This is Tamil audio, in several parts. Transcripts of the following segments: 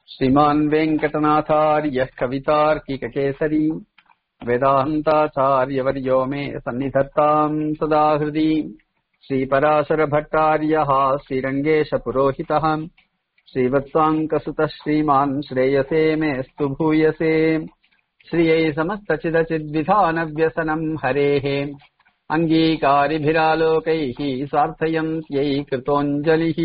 श्रीमान् वेङ्कटनाथार्यः कवितार्किककेसरी वेदान्ताचार्यवर्यो मे सन्निधत्ताम् सदा हृदि श्रीपराशरभट्टार्यः श्रीरङ्गेशपुरोहितः श्रीवत्साङ्कसुतः श्रीमान् श्रेयसे मेऽस्तु भूयसे श्रियै समस्तचिदचिद्विधानव्यसनम् हरेः अङ्गीकारिभिरालोकैः सार्थयन्त्यै कृतोऽञ्जलिः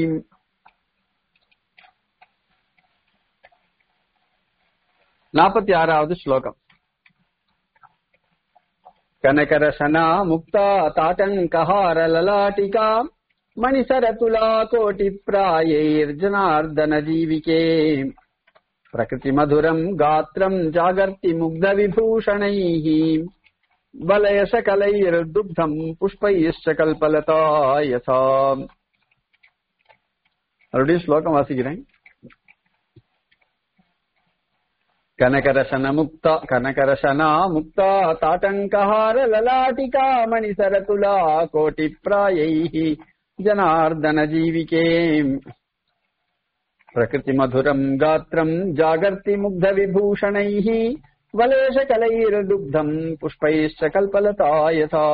நாற்பத்தி ஆறாவது ஸ்லோகம் கனகரசனா முக்தா தாட்டங்கஹார லலாட்டிகா மணிசரதுலா கோட்டி பிராயைர்ஜனார்தன ஜீவிகே பிரகிருதி மதுரம் காத்திரம் ஜாகர்த்தி முக்த விபூஷணைः வலயசகலைர்துப்தம் புஷ்பைश्च கல்பலதா யதா மறுபடியும் ஸ்லோகம் வாசிக்கிறேன் కనకరసన ముక్త కనకరసన ముక్త తాటంకహార లలాటికా మణిసరతులా కోటి ప్రాయై జనార్దన జీవికే ప్రకృతి మధురం గాత్రం జాగర్తి ముగ్ధ విభూషణై వలేష కలైర్దుగ్ధం పుష్పైశ్చ కల్పలతాయథా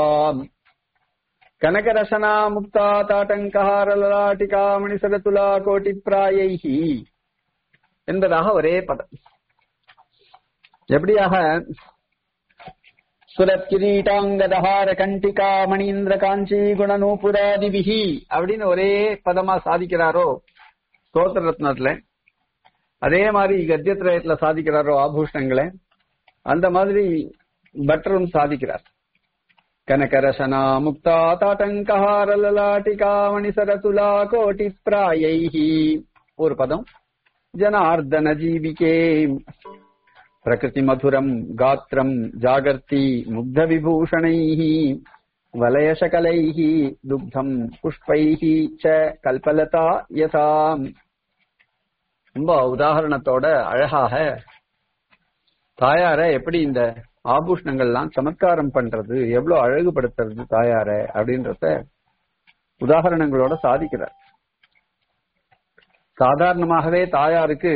కనకరసన ముక్త తాటంకహార లలాటికా మణిసరతులా கோட்டி பிராயை என்பதாக ஒரே பதம் எப்படியாக சுரத் கிரீட்டாங்கதஹார கண்டிகா மணீந்திர காஞ்சி குணநூபுராதிபிகி அப்படின்னு ஒரே பதமா சாதிக்கிறாரோ ஸ்தோத்திர ரத்னத்துல அதே மாதிரி கத்தியத்திரயத்துல சாதிக்கிறாரோ ஆபூஷணங்களை அந்த மாதிரி பட்டரும் சாதிக்கிறார் கனகரசனா முக்தா தாட்டங்கஹார லலாட்டிகா மணிசரதுலா கோட்டி பிராயைஹி ஒரு பதம் ஜனார்தன ஜீவிகே प्रकृतिमधुरम् गात्रम् जागर्ति मुग्धविभूषणैः वलयशकलैः दुग्धम् पुष्पैः च கல்பலதா யதா ரொம்ப உதாரணத்தோட அழகாக தாயார எப்படி இந்த ஆபூஷணங்கள்லாம் சமத்காரம் பண்றது எவ்வளவு அழகுபடுத்துறது தாயார அப்படின்றத உதாரணங்களோட சாதிக்கிறார் சாதாரணமாகவே தாயாருக்கு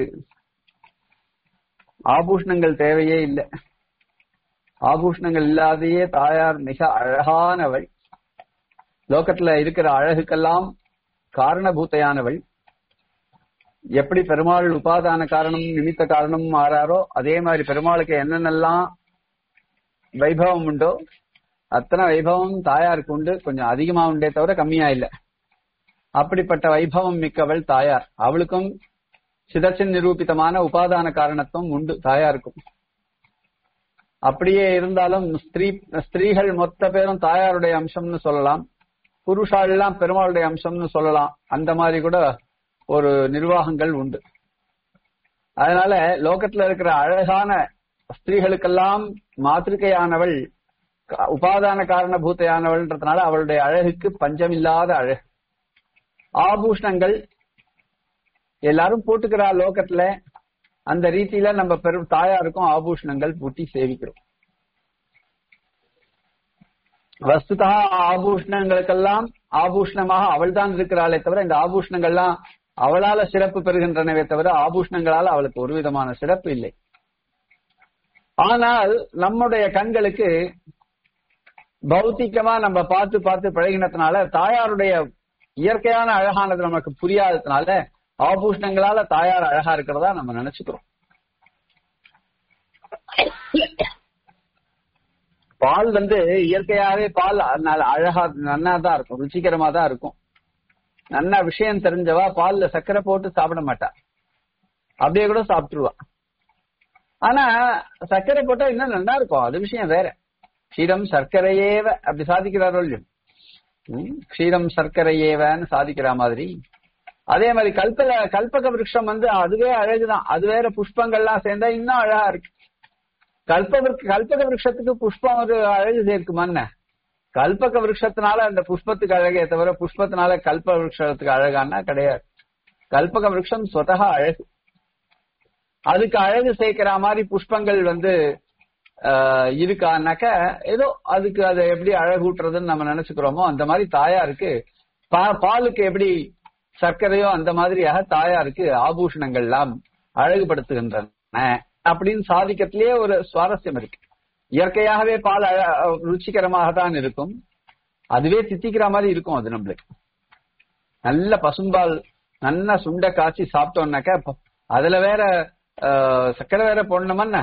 ஆபூஷணங்கள் தேவையே இல்லை ஆபூஷணங்கள் இல்லாதையே தாயார் மிக அழகானவள் லோகத்துல இருக்கிற அழகுக்கெல்லாம் காரணபூத்தையானவள் எப்படி பெருமாள் உபாதான காரணம் நிமித்த காரணம் மாறாரோ அதே மாதிரி பெருமாளுக்கு என்னென்னலாம் வைபவம் உண்டோ அத்தனை வைபவம் தாயாருக்கு உண்டு கொஞ்சம் அதிகமா உண்டே தவிர கம்மியா இல்லை அப்படிப்பட்ட வைபவம் மிக்கவள் தாயார் அவளுக்கும் சிதர்சன் நிரூபிதமான உபாதான காரணத்துவம் உண்டு தாயாருக்கும் அப்படியே இருந்தாலும் ஸ்திரீ ஸ்திரீகள் மொத்த பேரும் தாயாருடைய அம்சம்னு சொல்லலாம் புருஷால் எல்லாம் பெருமாளுடைய அம்சம்னு சொல்லலாம் அந்த மாதிரி கூட ஒரு நிர்வாகங்கள் உண்டு அதனால லோகத்துல இருக்கிற அழகான ஸ்திரீகளுக்கெல்லாம் மாத்திருக்கையானவள் உபாதான காரணபூத்தையானவள்ன்றதுனால அவளுடைய அழகுக்கு பஞ்சமில்லாத அழகு ஆபூஷணங்கள் எல்லாரும் போட்டுக்கிறா லோகத்துல அந்த ரீதியில நம்ம பெரும் தாயாருக்கும் ஆபூஷணங்கள் பூட்டி சேவிக்கிறோம் வஸ்துதா ஆபூஷணங்களுக்கெல்லாம் ஆபூஷணமாக அவள் தான் இருக்கிறாளே தவிர இந்த ஆபூஷணங்கள்லாம் அவளால சிறப்பு பெறுகின்றனவே தவிர ஆபூஷணங்களால அவளுக்கு ஒரு விதமான சிறப்பு இல்லை ஆனால் நம்முடைய கண்களுக்கு பௌத்திகமா நம்ம பார்த்து பார்த்து பழகினதுனால தாயாருடைய இயற்கையான அழகானது நமக்கு புரியாததுனால ஆபூஷணங்களால தாயார் அழகா இருக்கிறதா நம்ம நினைச்சுக்கிறோம் பால் வந்து இயற்கையாவே பால் அழகா நன்னா தான் இருக்கும் ருச்சிகரமா தான் இருக்கும் நன்னா விஷயம் தெரிஞ்சவா பால்ல சர்க்கரை போட்டு சாப்பிட மாட்டா அப்படியே கூட சாப்பிட்டுருவா ஆனா சர்க்கரை போட்டா இன்னும் நல்லா இருக்கும் அது விஷயம் வேற க்ஷீரம் சர்க்கரையேவ அப்படி சாதிக்கிறாரோ இல்லையோ க்ஷீரம் சர்க்கரையேவன்னு சாதிக்கிற மாதிரி அதே மாதிரி கல்பல கல்பக விருட்சம் வந்து அதுவே அழகுதான் அது வேற புஷ்பங்கள்லாம் சேர்ந்தா இன்னும் அழகா இருக்கு கல்ப கல்பக விருட்சத்துக்கு புஷ்பம் ஒரு அழகு சேர்க்குமான்னு கல்பக விருட்சத்தினால அந்த புஷ்பத்துக்கு அழகே தவிர புஷ்பத்தினால கல்ப விருட்சத்துக்கு அழகானா கிடையாது கல்பக விருட்சம் சொதகா அழகு அதுக்கு அழகு சேர்க்கிற மாதிரி புஷ்பங்கள் வந்து இருக்கானாக்க ஏதோ அதுக்கு அதை எப்படி அழகூட்டுறதுன்னு நம்ம நினைச்சுக்கிறோமோ அந்த மாதிரி தாயாருக்கு பாலுக்கு எப்படி சர்க்கரையோ அந்த மாதிரியாக தாயாருக்கு ஆபூஷணங்கள்லாம் அழகுபடுத்துகின்றன அப்படின்னு சாதிக்கத்திலேயே ஒரு சுவாரஸ்யம் இருக்கு இயற்கையாகவே பால் அழ- ருச்சிகரமாக தான் இருக்கும் அதுவே தித்திக்கிற மாதிரி இருக்கும் அது நம்மளுக்கு நல்ல பசும்பால் நல்லா சுண்ட காய்ச்சி சாப்பிட்டோம்னாக்கா ப- அதுல வேற ஆஹ், சர்க்கரை வேற போடணுமன்னா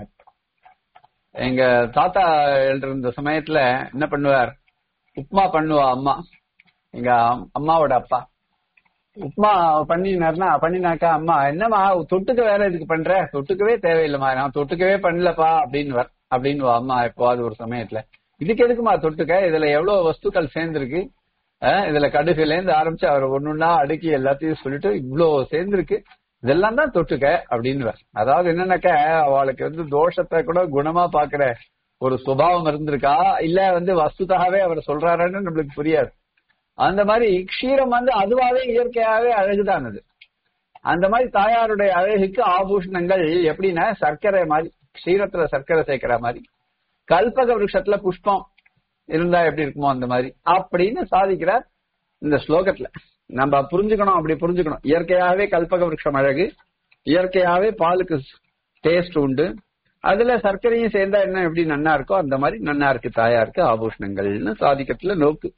எங்க தாத்தா இருந்த சமயத்துல என்ன பண்ணுவார் உப்மா பண்ணுவா அம்மா எங்க அம்- அம்மாவோட அப்பா உப்மா பண்ணினார்னா பண்ணினாக்கா அம்மா என்னம்மா தொட்டுக்க வேற இதுக்கு பண்ற தொட்டுக்கவே தேவையில்லைம்மா நான் தொட்டுக்கவே பண்ணலப்பா அப்படின்னு அப்படின்னு அம்மா எப்போவாது ஒரு சமயத்துல இதுக்கு எதுக்குமா தொட்டுக்க இதுல எவ்வளவு வஸ்துக்கள் சேர்ந்திருக்கு அஹ், இதுல கடுகுல இருந்து ஆரம்பிச்சு அவர் ஒண்ணுன்னா அடுக்கி எல்லாத்தையும் சொல்லிட்டு இவ்ளோ சேர்ந்திருக்கு இதெல்லாம் தான் தொட்டுக்க அப்படின்னு அதாவது என்னன்னாக்கா அவளுக்கு வந்து தோஷத்தை கூட குணமா பாக்குற ஒரு சுபாவம் இருந்திருக்கா இல்ல வந்து வஸ்துதாகவே அவர் சொல்றாருன்னு நம்மளுக்கு புரியாது அந்த மாதிரி க்ஷீரம் வந்து அதுவாவே இயற்கையாவே அழகுதான் அது அந்த மாதிரி தாயாருடைய அழகுக்கு ஆபூஷணங்கள் எப்படின்னா சர்க்கரை மாதிரி க்ஷீரத்துல சர்க்கரை சேர்க்கிற மாதிரி கல்பக விருஷத்துல புஷ்பம் இருந்தா எப்படி இருக்குமோ அந்த மாதிரி அப்படின்னு சாதிக்கிறார் இந்த ஸ்லோகத்துல நம்ம புரிஞ்சுக்கணும் அப்படி புரிஞ்சுக்கணும் இயற்கையாவே கல்பக விருஷம் அழகு இயற்கையாவே பாலுக்கு டேஸ்ட் உண்டு அதுல சர்க்கரையும் சேர்ந்தா என்ன எப்படி நன்னா இருக்கோ அந்த மாதிரி நன்னா இருக்கு தாயாருக்கு ஆபூஷணங்கள்னு சாதிக்கத்துல நோக்கு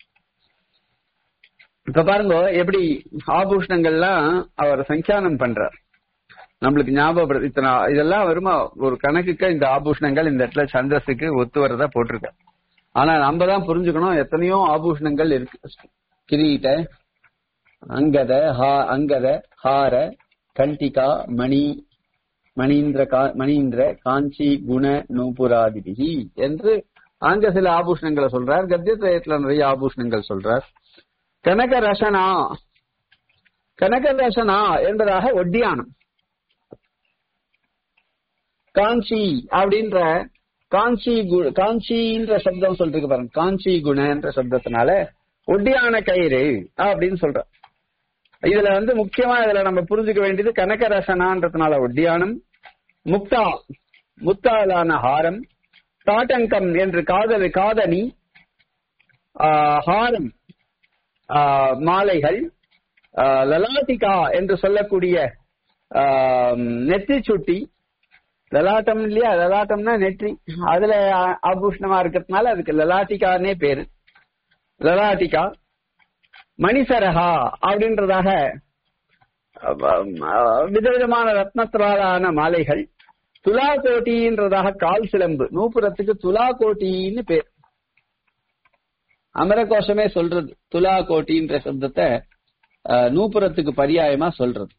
இப்ப பாருங்க எப்படி ஆபூஷணங்கள்லாம் அவர் சங்கியானம் பண்றார் நம்மளுக்கு ஞாபகப்படுது இத்தனை இதெல்லாம் வருமா ஒரு கணக்குக்கு இந்த ஆபூஷணங்கள் இந்த இடத்துல சந்தஸுக்கு ஒத்து வரதா போட்டிருக்க ஆனா நம்ம தான் புரிஞ்சுக்கணும் எத்தனையோ ஆபூஷணங்கள் இருக்கு கிரீட்ட அங்கத ஹா- அங்கத ஹார கண்டிகா மணி மணீந்திர கா- மணீந்திர காஞ்சி குண நூபுராதிபிகி என்று அங்க சில ஆபூஷணங்களை சொல்றார் கத்தியத்திரயத்துல நிறைய ஆபூஷணங்கள் சொல்றார் கனக ரசனா கனக ரசனா என்பதாக ஒட்டியானம் காஞ்சி அப்படின்ற காஞ்சி கு- காஞ்சின்ற சப்தம் சொல்லிருக்கு பாருங்க காஞ்சி குணன்ற சப்தத்தினால ஒட்டியான கயிறு அப்படின்னு சொல்ற இதுல வந்து முக்கியமா இதுல நம்ம புரிஞ்சுக்க வேண்டியது கனக ரசனான்றதுனால ஒட்டியானம் முக்தா முத்தாலான ஹாரம் தாட்டங்கம் என்று காதல் காதணி ஆஹ், ஹாரம் ஆஹ், மாலைகள் ஆஹ், லலாட்டிகா என்று சொல்லக்கூடிய ஆஹ், நெத்தி சுட்டி லலாட்டம் இல்லையா லலாட்டம்னா நெற்றி அதுல ஆ- ஆபூஷணமா இருக்கிறதுனால அதுக்கு லலாட்டிகானே பேரு லலாட்டிகா மணிசரகா அப்படின்றதாக அஹ், அஹ், விதவிதமான ரத்னத்திராலான மாலைகள் துலா கோட்டின்றதாக கால் சிலம்பு நூப்புறத்துக்கு துலா கோட்டின்னு பேர் அமரகோஷமே சொல்றது துலா கோட்டின்ற சப்தத்தை அஹ், நூப்புறத்துக்கு பரியாயமா சொல்றது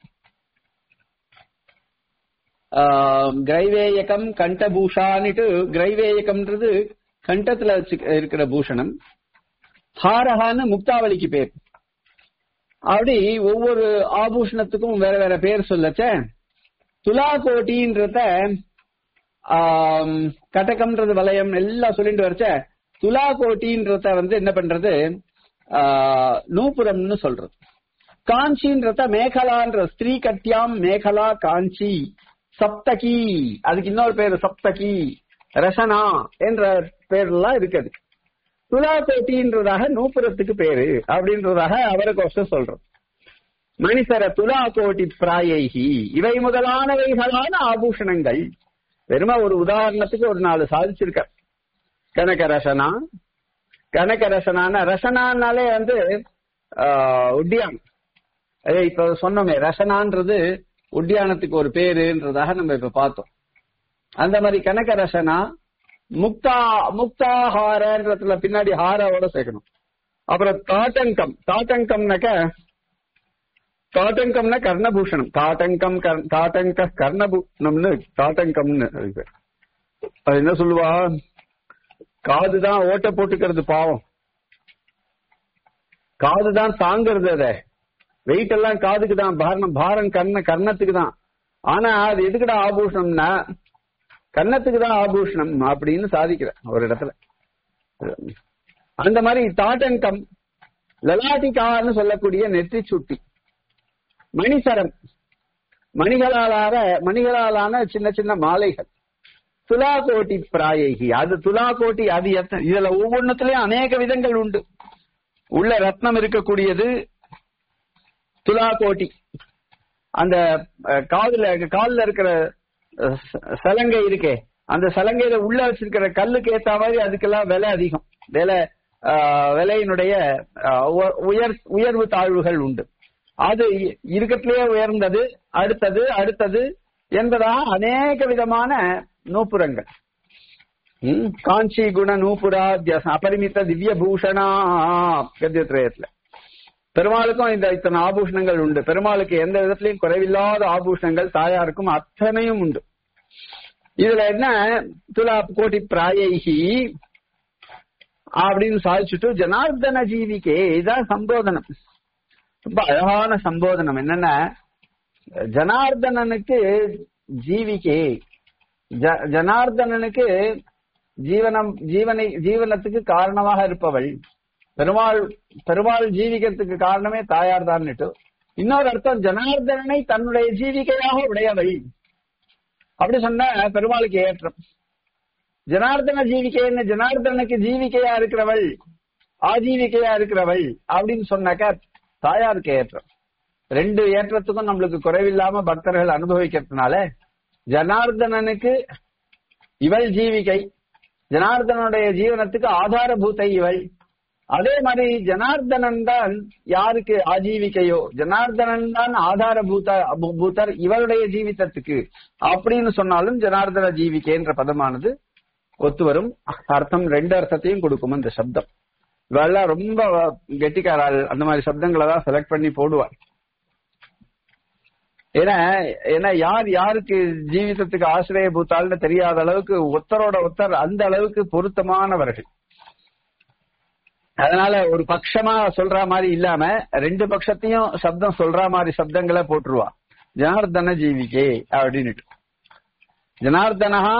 ஆஹ், கிரைவேயகம் கண்டபூஷான்னுட்டு கிரைவேயகம்ன்றது கண்டத்துல வச்சு இருக்கிற பூஷணம் ஹாரஹான்னு முக்தாவளிக்கு பேர் அப்படி ஒவ்வொரு ஆபூஷணத்துக்கும் வேற வேற பேர் சொல்லச்ச துலா கோட்டின்றத ஆம், கடகம்ன்றது வளையம் எல்லாம் சொல்லிட்டு வரச்ச துலா கோட்டின்றத வந்து என்ன பண்றது ஆஹ், நூபுரம்னு சொல்றது காஞ்சின்றத மேகலான்ற ஸ்திரீ கட்டியாம் மேகலா காஞ்சி சப்தகி அதுக்கு இன்னொரு பேரு சப்தகி ரசனா என்ற பேர்லாம் இருக்குது துலா கோட்டின்றதாக நூப்புரத்துக்கு பேரு அப்படின்றதாக அவரகோஷம் சொல்றோம் மணிசர துலா கோட்டி பிராயைகி இவை முதலானவைகளான ஆபூஷணங்கள் வெறும ஒரு உதாரணத்துக்கு ஒரு நாலு சாதிச்சிருக்க கனக ரசனா கனக ரசனான ரசனானாலே வந்து ஆஹ், உட்டியான் அதே இப்ப சொன்னோமே ரசனான்றது உட்டியானத்துக்கு ஒரு பேருன்றதாக நம்ம இப்ப பார்த்தோம் அந்த மாதிரி கனக ரசனா முக்தா முக்தாஹாரன்றதுல பின்னாடி ஹாராவோட சேர்க்கணும் அப்புறம் தாட்டங்கம் தாட்டங்கம்னாக்க தாட்டங்கம்னா கர்ணபூஷணம் தாட்டங்கம் கர்- தாட்டங்க கர்ணபூஷணம்னு தாட்டங்கம்னு அது பேர். அது என்ன சொல்லுவா காதுதான் ஓட்ட போட்டுக்கிறது பாவம் காதுதான் தாங்கிறது அத வெயிட் எல்லாம் காதுக்கு தான் பாரம் பாரம் கர்ண கர்ணத்துக்கு தான் ஆனா அது எதுக்குடா ஆபூஷணம்னா கன்னத்துக்கு தான் ஆபூஷணம் அப்படின்னு சாதிக்கிற ஒரு இடத்துல அந்த மாதிரி தாட்டங்கம் லலாட்டிகான்னு சொல்லக்கூடிய நெற்றி சுட்டி மணிசரம் மணிகளாலான மணிகளாலான சின்ன சின்ன மாலைகள் துலா கோட்டி பிராயகி அது துலா கோட்டி அது எத்த- இதுல ஒவ்வொன்றுலயும் அநேக விதங்கள் உண்டு உள்ள ரத்னம் இருக்கக்கூடியது துலா கோட்டி அந்த அஹ், காதுல கால்ல இருக்கிற அஹ், ச- சலங்கை இருக்கே அந்த சலங்கையில உள்ள வச்சிருக்கிற கல்லுக்கு ஏத்த மாதிரி அதுக்கெல்லாம் விலை அதிகம் விலை ஆஹ், விலையினுடைய ஆஹ், உ- உயர் உயர்வு தாழ்வுகள் உண்டு அது இ- இருக்கத்திலேயே உயர்ந்தது அடுத்தது அடுத்தது என்பதாக அநேக விதமான நூப்புரங்கள் ம், காஞ்சி குண நூபுரா திய- அபரிமித திவ்ய பூஷணா கத்தியத்திரயத்துல பெருமாளுக்கும் இந்த இத்தனை ஆபூஷணங்கள் உண்டு பெருமாளுக்கு எந்த விதத்திலையும் குறைவில்லாத ஆபூஷணங்கள் தாயாருக்கும் அத்தனையும் உண்டு இதுல என்ன துலா கோட்டி பிராயைகி அப்படின்னு சாதிச்சுட்டு ஜனார்தன ஜீவிக்கே இதான் சம்போதனம் ரொம்ப அழகான சம்போதனம் என்னன்னா ஜனார்தனனுக்கு ஜீவிக்கே ஜ- ஜனார்தனனுக்கு ஜீவனம் ஜீவனை ஜீவனத்துக்கு காரணமாக இருப்பவள் பெருமாள் பெருமாள் ஜீவிக்கிறதுக்கு காரணமே தாயார் தான் இன்னொரு அர்த்தம் ஜனார்தனனை தன்னுடைய ஜீவிகையாக உடையவள் அப்படி சொன்ன பெருமாளுக்கு ஏற்றம் ஜனார்தன ஜீவிகைன்னு ஜனார்தனுக்கு ஜீவிகையா இருக்கிறவள் ஆஜீவிகையா இருக்கிறவள் அப்படின்னு சொன்னாக்கா தாயாருக்கு ஏற்றம் ரெண்டு ஏற்றத்துக்கும் நம்மளுக்கு குறைவில்லாம பக்தர்கள் அனுபவிக்கிறதுனால ஜனார்தனனுக்கு இவள் ஜீவிகை ஜனார்தனுடைய ஜீவனத்துக்கு ஆதாரபூத்தை இவள் அதே மாதிரி ஜனார்தனன் தான் யாருக்கு ஆஜீவிகையோ ஜனார்தனன் தான் ஆதாரபூத பூ- பூதர் இவருடைய ஜீவிதத்துக்கு அப்படின்னு சொன்னாலும் ஜனார்தன ஜீவிகை என்ற பதமானது ஒத்து வரும் அர்த்தம் ரெண்டு அர்த்தத்தையும் கொடுக்கும் இந்த சப்தம் இவெல்லாம் ரொம்ப கெட்டிக்காராள் அந்த மாதிரி சப்தங்களை தான் செலக்ட் பண்ணி போடுவார் ஏன்னா ஏன்னா யார் யாருக்கு ஜீவிதத்துக்கு ஆசிரிய பூத்தாள்னு தெரியாத அளவுக்கு ஒத்தரோட ஒத்தர் அந்த அளவுக்கு பொருத்தமானவர்கள் அதனால ஒரு பட்சமா சொல்ற மாதிரி இல்லாம ரெண்டு பட்சத்தையும் சப்தம் சொல்ற மாதிரி சப்தங்களை போட்டுருவா ஜனார்தன ஜீவிகே அப்படின்னு ஜனார்தனஹா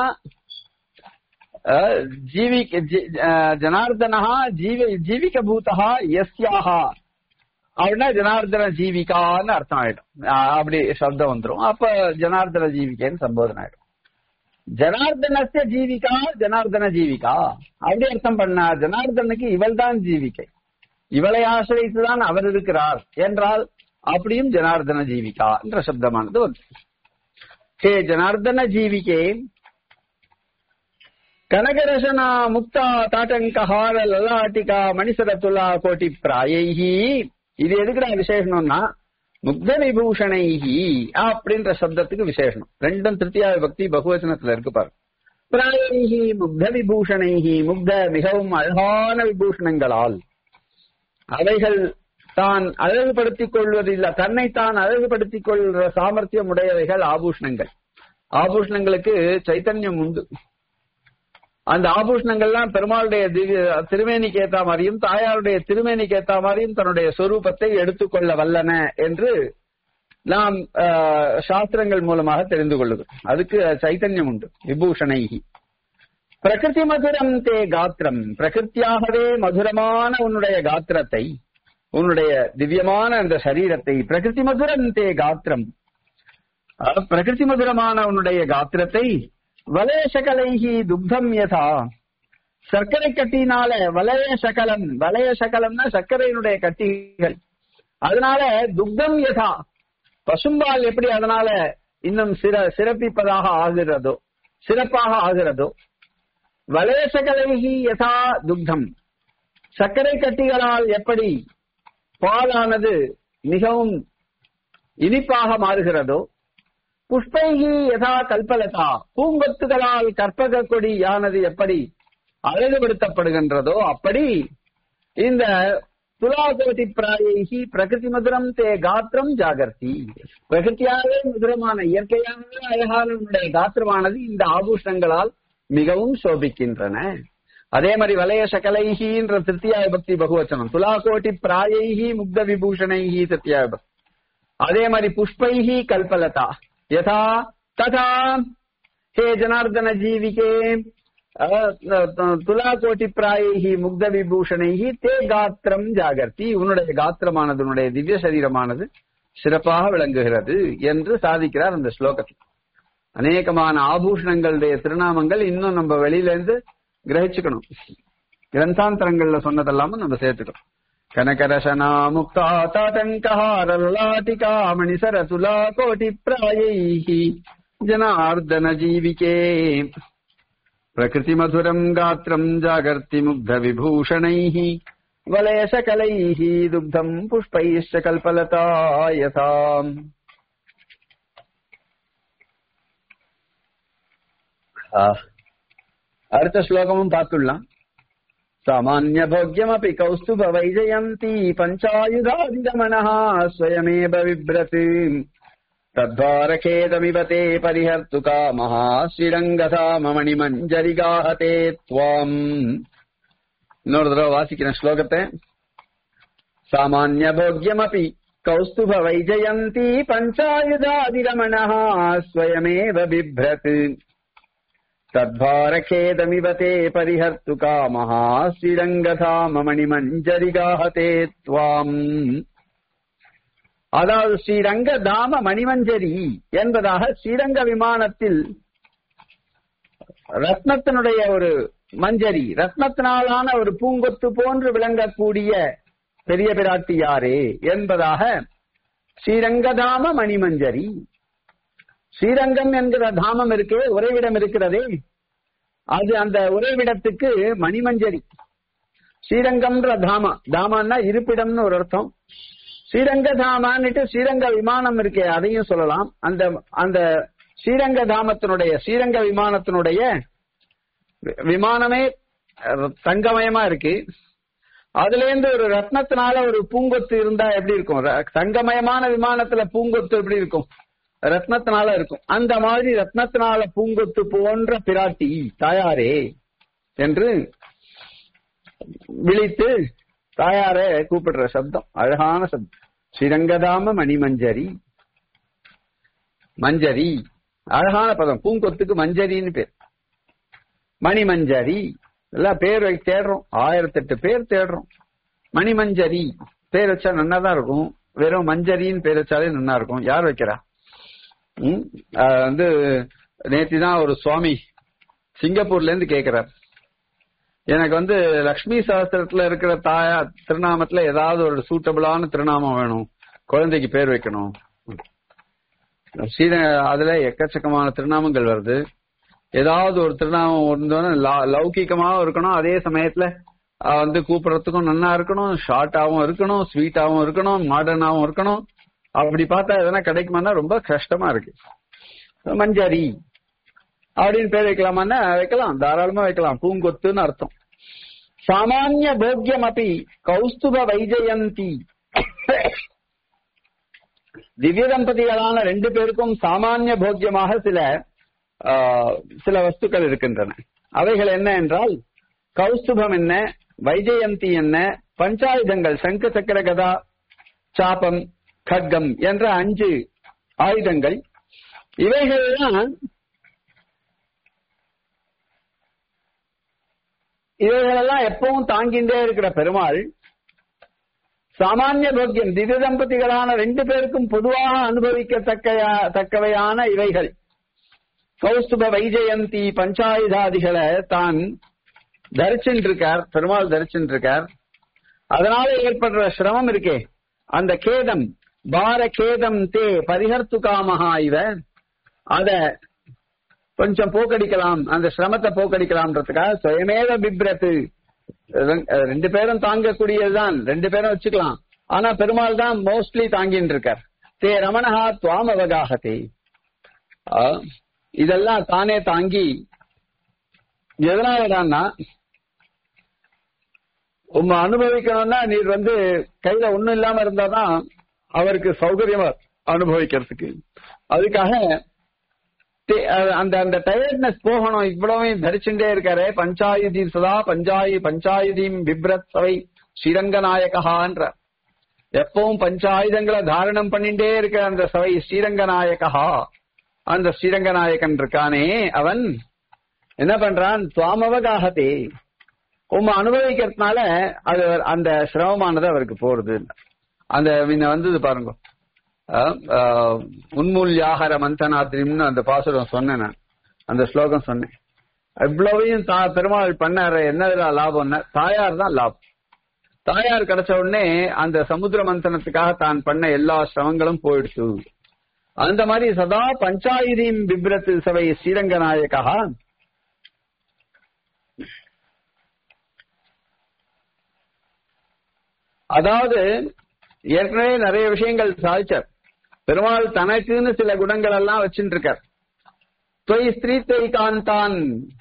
அஹ், ஜீவிக ஜி- அஹ், ஜனார்தனஹா ஜீவ ஜீவிக பூதா எஸ்யாஹா அப்படின்னா ஜனார்தன ஜீவிகான்னு அர்த்தம் ஆயிடும் அஹ், அப்படி சப்தம் வந்துரும் அப்ப ஜனார்தன ஜீவிகேன்னு சம்போதனை ஆயிடும் ஜனார்தனஸ்ய ஜீவிகா ஜனார்தன ஜீவிகா அப்படி அர்த்தம் பண்ணா ஜனார்தனுக்கு இவள் தான் ஜீவிகை இவளை ஆசிரியத்துதான் அவர் இருக்கிறார் என்றால் அப்படியும் ஜனார்தன ஜீவிகா என்ற சப்தமானது வந்து ஹே ஜனார்தன ஜீவிகே கனகரசனா முக்தா தாட்டங்கஹார லலாட்டிகா மணிசர துலா கோட்டி பிராயைஹி இது எதுக்குடா விசேஷம்னா முக்த விபூஷணைஹி அப்படின்ற சப்தத்துக்கு விசேஷம் ரெண்டும் திருத்தியா பக்தி பகுவச்சனத்துல இருக்கு பாரு பிராயைஹி முக்த விபூஷணைஹி முக்த மிகவும் அழகான விபூஷணங்களால் அவைகள் தான் அழகுபடுத்திக் கொள்வதில்லை தன்னை தான் அழகுபடுத்திக் கொள்கிற சாமர்த்தியம் உடையவைகள் ஆபூஷணங்கள் ஆபூஷணங்களுக்கு சைத்தன்யம் உண்டு அந்த ஆபூஷணங்கள்லாம் பெருமாளுடைய திவ்ய திருமேனிக்கு ஏத்த மாதிரியும் தாயாருடைய திருமேனிக்கு ஏத்த மாதிரியும் தன்னுடைய சொரூபத்தை எடுத்துக்கொள்ள வல்லன என்று நாம் ஆஹ், சாஸ்திரங்கள் மூலமாக தெரிந்து கொள்ளுகிறோம் அதுக்கு சைத்தன்யம் உண்டு விபூஷணைகி பிரகிருதி மதுரம் தே காத்திரம் பிரகிருத்தியாகவே மதுரமான உன்னுடைய காத்திரத்தை உன்னுடைய திவ்யமான அந்த சரீரத்தை பிரகிருதி மதுரம் தே காத்திரம் அஹ், பிரகிருதி மதுரமான உன்னுடைய காத்திரத்தை வலய சகலைகி துக்தம் யதா சர்க்கரை கட்டினால வலய சகலம் வலய சகலம்னா சர்க்கரையினுடைய கட்டிகள் அதனால துக்தம் யதா பசும்பால் எப்படி அதனால இன்னும் சிற சிறப்பிப்பதாக ஆகிறதோ சிறப்பாக ஆகிறதோ வலேசகலைகி யதா துக்தம் சர்க்கரை கட்டிகளால் எப்படி பாலானது மிகவும் இனிப்பாக மாறுகிறதோ புஷ்பைகி யதா கல்பலதா பூங்கொத்துகளால் கற்பக கொடியானது எப்படி அழகுபடுத்தப்படுகின்றதோ அப்படி இந்த துலாகோட்டி பிராயைகி பிரகிருதி மதுரம் தே காத்திரம் ஜாகர்த்தி பிரகிருத்தியாகவே மதுரமான இயற்கையாகவே அழகான உன்னுடைய காத்திரமானது இந்த ஆபூஷணங்களால் மிகவும் சோபிக்கின்றன அதே மாதிரி வலய சகலைஹின்ற திருத்தியாய பக்தி பகுவச்சனம் துலாகோட்டி பிராயைஹி முக்த விபூஷணைஹி திருத்தியாய பக்தி அதே மாதிரி புஷ்பைஹி கல்பலதா யதா ததா ஹே ஜனார்தன ஜீவிகே துலாகோட்டி பிராயைஹி முக்த விபூஷணைஹி தே காத்திரம் ஜாகர்த்தி உன்னுடைய காத்திரமானது உன்னுடைய திவ்ய சரீரமானது சிறப்பாக விளங்குகிறது என்று சாதிக்கிறார் அந்த ஸ்லோகத்தில் அநேகமான ஆபூஷணங்களுடைய திருநாமங்கள் இன்னும் நம்ம வெளியில இருந்து கிரகிச்சுக்கணும் கிரந்தாந்தரங்கள்ல சொன்னதெல்லாமும் நம்ம சேர்த்துக்கணும் కనకరశనా ముక్తా తాటంకహారల్లాటికా మణిసరతులా కోటి ప్రాయై జనార్దన జీవికే ప్రకృతి మధురం గాత్రం జాగర్తి ముగ్ధ విభూషణై వలయశకలై దుగ్ధం పుష్పైశ్చ కల్పలతా యథా அடுத்த ஸ்லோகமும் பார்த்துடலாம் சாமானிய போக்கியமபி கௌஸ்துப வைஜயந்தி பஞ்சாயுதாதிகமனः ஸ்வயமேவ விப்ரத் தத்வாரகேதமிவ தே பரிஹர்த்து காமः ஸ்ரீரங்கதாமணி மஞ்சரிகாஹதே துவாம் இன்னொரு தடவை வாசிக்கிறேன் ஸ்லோகத்தை சாமானிய போக்கியமபி கௌஸ்துப வைஜயந்தி பஞ்சாயுதாதிகமனः ஸ்வயமேவ பிப்ரத் तद्भारखेदमिव ते परिहर्तु कामः ஸ்ரீரங்கதாமணிமஞ்சரிகாஹதே துவாம் அதாவது ஸ்ரீரங்க தாம மணிமஞ்சரி என்பதாக ஸ்ரீரங்க விமானத்தில் ரத்னத்தினுடைய ஒரு மஞ்சரி ரத்னத்தினாலான ஒரு பூங்கொத்து போன்று விளங்கக்கூடிய பெரிய பிராட்டி யாரே என்பதாக ஸ்ரீரங்கதாம மணிமஞ்சரி ஸ்ரீரங்கம் என்கிற தாமம் இருக்கே உறைவிடம் இருக்கிறதே அது அந்த உறைவிடத்துக்கு மணிமஞ்சரி ஸ்ரீரங்கம்ன்ற தாமா தாமான்னா இருப்பிடம்னு ஒரு அர்த்தம் ஸ்ரீரங்க தாமான்னுட்டு ஸ்ரீரங்க விமானம் இருக்கே அதையும் சொல்லலாம் அந்த அந்த ஸ்ரீரங்க தாமத்தினுடைய ஸ்ரீரங்க விமானத்தினுடைய விமானமே தங்கமயமா இருக்கு அதுல இருந்து ஒரு ரத்னத்தினால ஒரு பூங்கொத்து இருந்தா எப்படி இருக்கும் தங்கமயமான விமானத்துல பூங்கொத்து எப்படி இருக்கும் ரத்னத்தினால இருக்கும் அந்த மாதிரி ரத்னத்தினால பூங்கொத்து போன்ற பிராட்டி தாயாரே என்று விழித்து தாயாரே கூப்பிடுற சப்தம் அழகான சப்தம் ஸ்ரீரங்கதாம மணிமஞ்சரி மஞ்சரி அழகான பதம் பூங்கொத்துக்கு மஞ்சரின்னு பேர் மணிமஞ்சரி எல்லாம் பேர் தேடுறோம் ஆயிரத்தெட்டு பேர் தேடுறோம் மணிமஞ்சரி பேர் வச்சா நன்னாதான் இருக்கும் வெறும் மஞ்சரின்னு பேர் வச்சாலே நன்னா இருக்கும் யார் வைக்கிறா வந்து நேத்தி தான் ஒரு சுவாமி சிங்கப்பூர்ல இருந்து கேக்குறார் எனக்கு வந்து லக்ஷ்மி சாஸ்திரத்துல இருக்கிற தாயா திருநாமத்துல ஏதாவது ஒரு சூட்டபிளான திருநாமம் வேணும் குழந்தைக்கு பேர் வைக்கணும் ஸ்ரீர அதுல எக்கச்சக்கமான திருநாமங்கள் வருது ஏதாவது ஒரு திருநாமம் இருந்தோன்னா லௌகிகமாவும் இருக்கணும் அதே சமயத்துல வந்து கூப்பிடுறதுக்கும் நல்லா இருக்கணும் ஷார்ட்டாவும் இருக்கணும் ஸ்வீட்டாவும் இருக்கணும் மாடர்னாவும் இருக்கணும் அப்படி பார்த்தா எதனா கிடைக்குமானா ரொம்ப கஷ்டமா இருக்கு மஞ்சரி அப்படின்னு பேர் வைக்கலாமான்னா வைக்கலாம் தாராளமா வைக்கலாம் பூங்கொத்துன்னு அர்த்தம் சாமானிய போக்கியம் அப்படி கௌஸ்துப வைஜயந்தி திவ்ய தம்பதிகளான ரெண்டு பேருக்கும் சாமானிய போக்கியமாக சில சில வஸ்துக்கள் இருக்கின்றன அவைகள் என்ன என்றால் கௌஸ்துபம் என்ன வைஜயந்தி என்ன பஞ்சாயுதங்கள் சங்க சக்கர கதா சாபம் கட்கம் என்ற அஞ்சு ஆயுதங்கள் இவைகள்லாம் இவைகளெல்லாம் எப்பவும் தாங்கின்றே இருக்கிற பெருமாள் சாமானிய போக்கியம் திவ்ய தம்பதிகளான ரெண்டு பேருக்கும் பொதுவாக அனுபவிக்கத்தக்க தக்கவையான இவைகள் கௌஸ்துப வைஜயந்தி பஞ்சாயுதாதிகளை தான் தரிச்சுட்டு இருக்கார் பெருமாள் தரிச்சுட்டு இருக்கார் அதனால ஏற்படுற சிரமம் இருக்கே அந்த கேதம் பார கேதம் தே பரிஹர்த்து காமஹா இவ அத கொஞ்சம் போக்கடிக்கலாம் அந்த சிரமத்தை போக்கடிக்கலாம்ன்றதுக்காக சுயமேவ பிப்ரத்து ரெண்டு பேரும் தாங்கக்கூடியதுதான் ரெண்டு பேரும் வச்சுக்கலாம் ஆனா பெருமாள் தான் மோஸ்ட்லி தாங்கின்னு இருக்கார் தே ரமணஹா துவாம் அவகாகத்தே இதெல்லாம் தானே தாங்கி எதனாலடான்னா உங்க அனுபவிக்கணும்னா நீர் வந்து கையில ஒண்ணும் இல்லாம இருந்தாதான் அவருக்கு சௌகரியமா அனுபவிக்கிறதுக்கு அதுக்காக அந்த அந்த டயர்ட்னஸ் போகணும் இவ்வளவு தரிச்சுட்டே இருக்காரு பஞ்சாயுதி சதா பஞ்சாயு பஞ்சாயுதீம் பிப்ரத் சவை ஸ்ரீரங்கநாயகன்ற எப்பவும் பஞ்சாயுதங்களை தாரணம் பண்ணிட்டே இருக்க அந்த சவை ஸ்ரீரங்கநாயகா அந்த ஸ்ரீரங்கநாயகன் இருக்கானே அவன் என்ன பண்றான் துவாமவகாகத்தே உம்ம அனுபவிக்கிறதுனால அது அந்த சிரமமானது அவருக்கு போறது அந்த முன்ன வந்தது பாருங்க உன்மூல்யாகர மந்தனாத்திரிம்னு அந்த பாசுரம் சொன்னேன் நான் அந்த ஸ்லோகம் சொன்னேன் இவ்வளவையும் தா பெருமாள் பண்ணாரு என்னதுல லாபம்னா தாயார் தான் லாபம் தாயார் கிடைச்ச உடனே அந்த சமுத்திர மந்தனத்துக்காக தான் பண்ண எல்லா சிரமங்களும் போயிடுச்சு அந்த மாதிரி சதா பஞ்சாயுதீம் பிப்ரத்து சபை ஸ்ரீரங்க நாயகா அதாவது ஏற்கனவே நிறைய விஷயங்கள் சாதிச்சார் பெருமாள் தனக்குன்னு சில குணங்கள் எல்லாம் வச்சுட்டு இருக்கார் தொய் ஸ்திரீ தொய் காந்தான்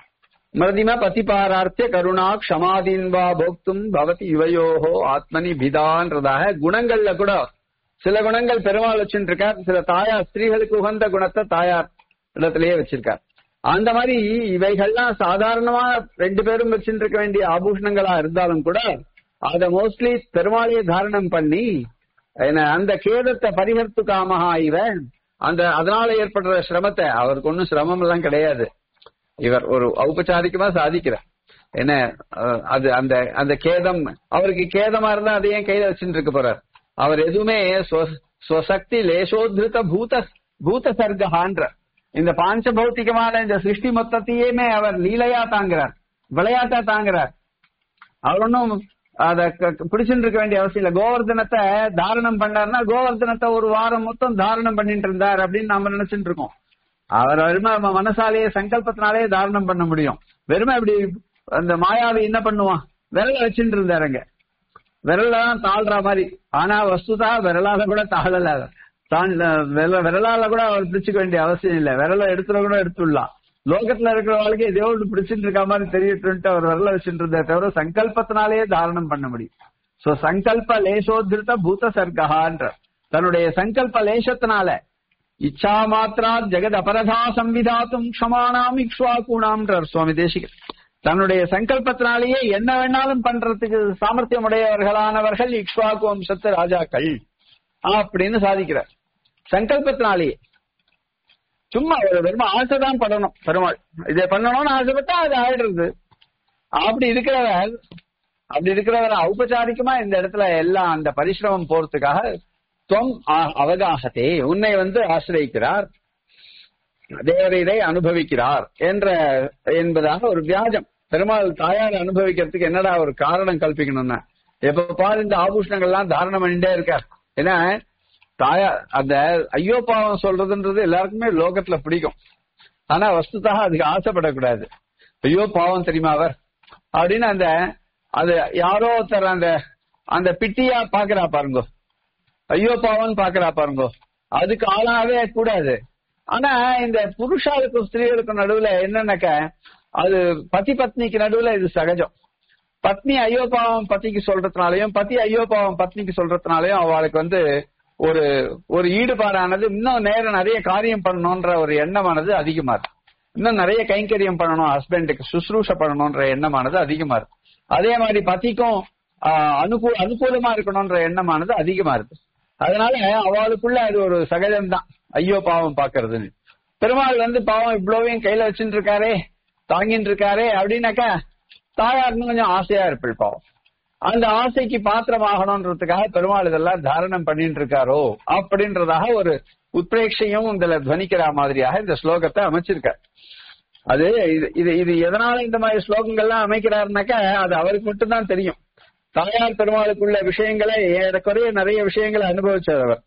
மதிம பதிபாரார்த்திய கருணா க்ஷமாதீன் வா போக்தும் பவதி இவையோஹோ ஆத்மனி பிதான்றதாக குணங்கள்ல கூட சில குணங்கள் பெருமாள் வச்சுட்டு இருக்கார் சில தாயார் ஸ்திரீகளுக்கு உகந்த குணத்தை தாயார் இடத்திலேயே வச்சிருக்கார் அந்த மாதிரி இவைகள்லாம் சாதாரணமா ரெண்டு பேரும் வச்சுட்டு இருக்க வேண்டிய ஆபூஷணங்களா இருந்தாலும் கூட அத மோஸ்ட்லி பெருமாளையே தாரணம் பண்ணி என்ன அந்த கேதத்தை பரிகர்த்து காமஹா இவன் அந்த அதனால ஏற்படுற சிரமத்தை அவருக்கு ஒன்னும் சிரமம் எல்லாம் கிடையாது இவர் ஒரு ஔபச்சாரிகமா சாதிக்கிறார் என்ன அஹ், அது அந்த அந்த கேதம் அவருக்கு கேதமா இருந்தா அதை ஏன் கையில வச்சுட்டு இருக்க போறார் அவர் எதுவுமே ஸ்வ- ஸ்வசக்தி லேசோத்ருத பூத பூத சர்க்கஹான்ற இந்த பாஞ்ச பௌத்திகமான இந்த சிருஷ்டி மொத்தத்தையுமே அவர் லீலையா தாங்குறார் விளையாட்டா தாங்குறார் அவர் ஒன்னும் அத க- க- பிடிச்சுட்டு இருக்க வேண்டிய அவசியம் இல்ல கோவர்தனத்தை தாரணம் பண்ணாருன்னா கோவர்தனத்தை ஒரு வாரம் மொத்தம் தாரணம் பண்ணிட்டு இருந்தார் அப்படின்னு நாம நினைச்சிட்டு இருக்கோம் அவர் வெறுமை நம்ம மனசாலேயே சங்கல்பத்தினாலே தாரணம் பண்ண முடியும் வெறுமை இப்படி அந்த மாயாவி என்ன பண்ணுவான் விரல வச்சுட்டு இருந்தாருங்க விரல தான் தாழ்ற மாதிரி ஆனா வஸ்துதா விரலால கூட தாழல தான் விரல- விரலால கூட அவர் பிடிச்சுக்க வேண்டிய அவசியம் இல்ல விரல எடுத்துல கூட எடுத்துடலாம் லோகத்துல இருக்கிறவங்களுக்கு எதையோ ஒன்று பிடிச்சிட்டு இருக்க மாதிரி தெரியட்டு அவர் விரல வச்சுட்டு இருந்தா தவிர சங்கல்பத்தினாலேயே தாரணம் பண்ண முடியும் சோ சங்கல்ப லேசோதிருத்த பூத சர்க்கஹான்ற தன்னுடைய சங்கல்ப லேசத்தினால இச்சா மாத்திரா ஜெகத் அபரதா சம்விதாத்தும் க்ஷமானாம் இக்ஷ்வாக்கூணாம்ன்றார் சுவாமி தேசிகர் தன்னுடைய சங்கல்பத்தினாலேயே என்ன வேணாலும் பண்றதுக்கு சாமர்த்தியம் உடையவர்களானவர்கள் இக்ஷ்வாக்கு வம்சத்து ராஜாக்கள் அப்படின்னு சாதிக்கிறார் சங்கல்பத்தினாலேயே சும்மா ஒரு வெறும் ஆசைதான் படணும் பெருமாள் இதை பண்ணணும்னு ஆசைப்பட்டா அது ஆயிடுறது அப்படி இருக்கிறவர் அப்படி இருக்கிறவர் ஔபச்சாரிகமா இந்த இடத்துல எல்லாம் அந்த பரிசிரமம் போறதுக்காக துவம் ஆ- அவகாசத்தே உன்னை வந்து ஆசிரியக்கிறார் தேவரீரை அனுபவிக்கிறார் என்ற என்பதாக ஒரு வியாஜம் பெருமாள் தாயார் அனுபவிக்கிறதுக்கு என்னடா ஒரு காரணம் கல்பிக்கணும்னா எப்ப பாரு இந்த ஆபூஷணங்கள்லாம் தாரணம் பண்ணிட்டே இருக்கார் ஏன்னா தாயார் அந்த ஐயோ பாவம் சொல்றதுன்றது எல்லாருக்குமே லோகத்துல பிடிக்கும் ஆனா வஸ்துதாக அதுக்கு ஆசைப்படக்கூடாது ஐயோ பாவம் தெரியுமா அவர் அப்படின்னு அந்த அது யாரோ ஒருத்தர் அந்த அந்த பிட்டியா பாக்குறா பாருங்க ஐயோ பாவம் பாக்குறா பாருங்க அதுக்கு ஆளாவே கூடாது ஆனா இந்த புருஷாளுக்கும் ஸ்திரீகளுக்கும் நடுவுல என்னன்னாக்க அது பதி பத்னிக்கு நடுவுல இது சகஜம் பத்னி ஐயோ பாவம் பத்திக்கு சொல்றதுனாலயும் பதி ஐயோ பாவம் பத்னிக்கு சொல்றதுனாலயும் அவளுக்கு வந்து ஒரு ஒரு ஈடுபாடானது இன்னும் நேரம் நிறைய காரியம் பண்ணணும்ன்ற ஒரு எண்ணமானது அதிகமா இருக்கு இன்னும் நிறைய கைங்கரியம் பண்ணணும் ஹஸ்பண்டுக்கு சுசுரூஷ பண்ணணும்ன்ற எண்ணமானது அதிகமா இருக்கு அதே மாதிரி பத்திக்கும் ஆஹ், அனுகூ அனுகூலமா இருக்கணும்ன்ற எண்ணமானது அதிகமா இருக்கு அதனால அவளுக்குள்ள அது ஒரு சகஜம்தான் ஐயோ பாவம் பாக்குறதுன்னு பெருமாள் வந்து பாவம் இவ்வளவையும் கையில வச்சுட்டு இருக்காரே தாங்கிட்டு இருக்காரே அப்படின்னாக்கா தாயார் இன்னும் கொஞ்சம் ஆசையா இருப்பிள் பாவம் அந்த ஆசைக்கு பாத்திரம் ஆகணும்ன்றதுக்காக பெருமாள் இதெல்லாம் தாரணம் பண்ணிட்டு இருக்காரோ அப்படின்றதாக ஒரு உத்பிரேட்சையும் இதுல துவனிக்கிற மாதிரியாக இந்த ஸ்லோகத்தை அமைச்சிருக்கார் அது இது இது இது எதனால இந்த மாதிரி ஸ்லோகங்கள்லாம் அமைக்கிறாருனாக்கா அது அவருக்கு மட்டும்தான் தெரியும் தாயார் பெருமாளுக்குள்ள விஷயங்களை ஏறக்குறைய நிறைய விஷயங்களை அனுபவிச்சவர் அவர்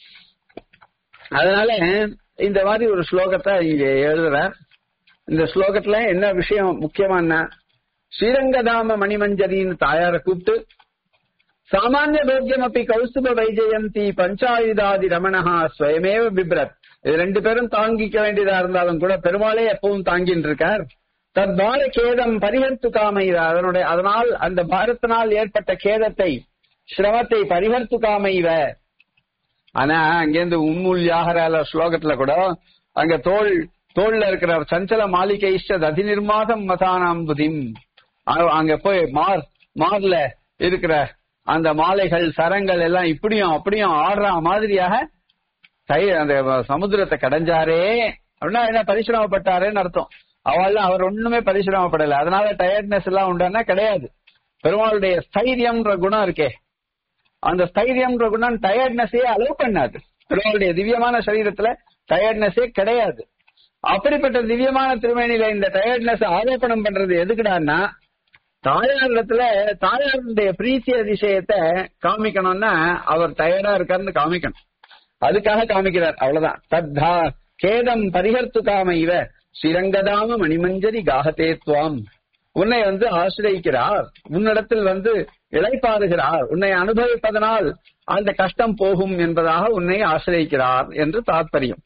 அதனால இந்த மாதிரி ஒரு ஸ்லோகத்தை இங்க எழுதுறார் இந்த ஸ்லோகத்துல என்ன விஷயம் முக்கியமான ஸ்ரீரங்கதாம மணிமஞ்சரின்னு தாயார கூப்பிட்டு சாமானிய போக்கியம் அப்படி கௌஸ்துப வைஜெயந்தி பஞ்சாயுதாதி ரமணஹா ஸ்வயமேவ பிப்ரத் இது ரெண்டு பேரும் தாங்கிக்க வேண்டியதா இருந்தாலும் கூட பெருமாளே எப்பவும் தாங்கின்னு இருக்கார் தத் பார கேதம் பரிகர்த்து காமைத அதனுடைய அதனால் அந்த பாரத்தினால் ஏற்பட்ட கேதத்தை சிரமத்தை பரிகர்த்து காமைவ ஆனா அங்கேருந்து உன்மூல்யாகரால ஸ்லோகத்துல கூட அங்க தோல் தோல்ல இருக்கிற சஞ்சல மாளிகை இஷ்ட ததி நிர்மாதம் மதானாம் புதிம் அ- அங்க போய் மார் மார்ல இருக்கிற அந்த மாலைகள் சரங்கள் எல்லாம் இப்படியும் அப்படியும் ஆடுற மாதிரியாக கை அந்த சமுத்திரத்தை கடைஞ்சாரே அப்படின்னா என்ன பரிசிரமப்பட்டாரேன்னு அர்த்தம் அவள் அவர் ஒண்ணுமே பரிசிரமப்படல அதனால டயர்ட்னஸ் எல்லாம் உண்டானா கிடையாது பெருமாளுடைய ஸ்தைரியம்ன்ற குணம் இருக்கே அந்த ஸ்தைரியம்ன்ற குணம் டயர்ட்னஸே அலோவ் பண்ணாது பெருமாளுடைய திவ்யமான சரீரத்துல டயர்ட்னஸே கிடையாது அப்படிப்பட்ட திவ்யமான திருமேனியில இந்த டயர்ட்னஸ் ஆரோப்பணம் பண்றது எதுக்குடான்னா தாயார் இடத்துல தாயாருடைய பிரீத்தி அதிசயத்தை காமிக்கணும்னா அவர் தயாரா இருக்காருன்னு காமிக்கணும் அதுக்காக காமிக்கிறார் அவ்வளவுதான் தத்தா கேதம் பரிகர்த்து காம இவ ஸ்ரீரங்கதாம மணிமஞ்சரி காகதே துவாம் உன்னை வந்து ஆசிரியிக்கிறார் உன்னிடத்தில் வந்து இழைப்பாருகிறார் உன்னை அனுபவிப்பதனால் அந்த கஷ்டம் போகும் என்பதாக உன்னை ஆசிரியிக்கிறார் என்று தாத்பரியம்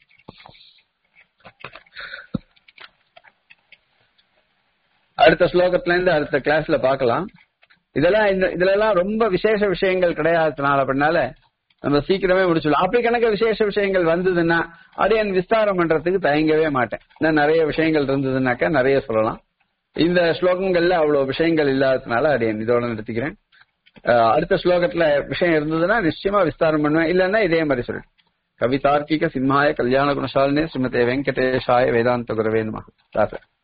அடுத்த ஸ்லோகத்துல இருந்து அடுத்த கிளாஸ்ல பார்க்கலாம் இதெல்லாம் இந்த இதுல எல்லாம் ரொம்ப விசேஷ விஷயங்கள் கிடையாதுனால அப்படின்னால நம்ம சீக்கிரமே முடிச்சுடலாம் அப்படி கணக்க விசேஷ விஷயங்கள் வந்ததுன்னா அதை என் விஸ்தாரம் பண்றதுக்கு தயங்கவே மாட்டேன் இன்னும் நிறைய விஷயங்கள் இருந்ததுன்னாக்கா நிறைய சொல்லலாம் இந்த ஸ்லோகங்கள்ல அவ்வளவு விஷயங்கள் இல்லாததுனால அதை இதோட நிறுத்திக்கிறேன் அஹ் அடுத்த ஸ்லோகத்துல விஷயம் இருந்ததுன்னா நிச்சயமா விஸ்தாரம் பண்ணுவேன் இல்லைன்னா இதே மாதிரி சொல்றேன் கவிதார்க்கிக சிம்ஹாய கல்யாண குணசாலினே ஸ்ரீமதே வெங்கடேஷாய வேதாந்த குரவே நம